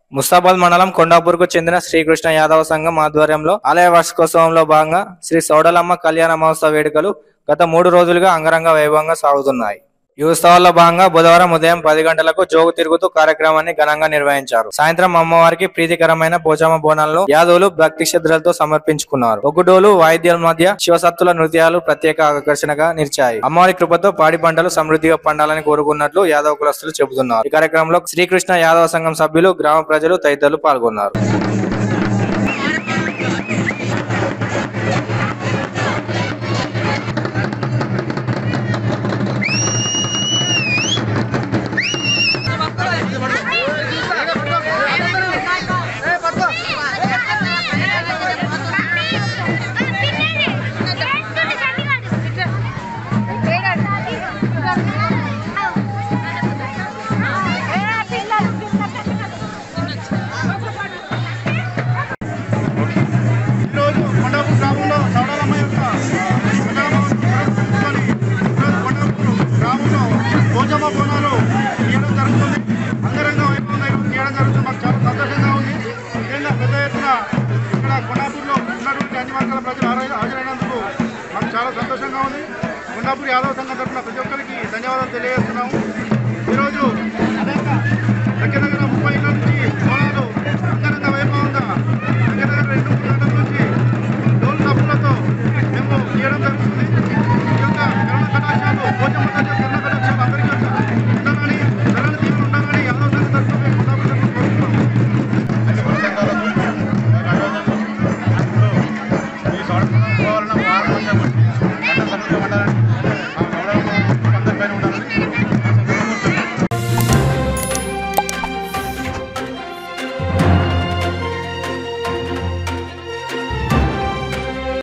ముస్తాబాద్ మండలం కొండాపూర్కు చెందిన శ్రీకృష్ణ యాదవ సంఘం ఆధ్వర్యంలో ఆలయ వార్షికోత్సవంలో భాగంగా శ్రీ సౌడలమ్మ కళ్యాణ మహోత్సవ వేడుకలు గత మూడు రోజులుగా అంగరంగ వైభవంగా సాగుతున్నాయి ఈ ఉత్సవాల్లో భాగంగా బుధవారం ఉదయం పది గంటలకు జోగు తిరుగుతూ కార్యక్రమాన్ని ఘనంగా నిర్వహించారు సాయంత్రం అమ్మవారికి ప్రీతికరమైన పోచమ్మ బోనాలను యాదవులు భక్తి శ్రద్ధలతో సమర్పించుకున్నారు ఒగ్గుడోలు వాయిద్యాల మధ్య శివసత్తుల నృత్యాలు ప్రత్యేక ఆకర్షణగా నిలిచాయి అమ్మవారి కృపతో పాడి పంటలు సమృద్ధిగా పండాలని కోరుకున్నట్లు యాదవ కులస్తులు చెబుతున్నారు ఈ కార్యక్రమంలో శ్రీకృష్ణ యాదవ సంఘం సభ్యులు గ్రామ ప్రజలు తదితరులు పాల్గొన్నారు ఈరోజు కొండాపూర్ గ్రామంలో సౌడాలమ్మ యొక్క కొండాలమ్మ ఈరోజు కొండాపూర్ గ్రామంలో భోజమ్మ బోనాలు తీయడం జరుగుతుంది అంగరంగ వైభవంగా ఈరోజు తీయడం జరుగుతుంది మాకు చాలా సంతోషంగా ఉంది ముఖ్యంగా పెద్ద ఎత్తున ఇక్కడ కొండాపూర్లో ఉన్నటువంటి అన్ని వర్గాల ప్రజలు హాజరై- హాజరైనందుకు మాకు చాలా సంతోషంగా ఉంది కొండాపూర్ యాదవ సంఘం తరఫున ప్రతి ఒక్కరికి ధన్యవాదాలు తెలియజేస్తున్నాము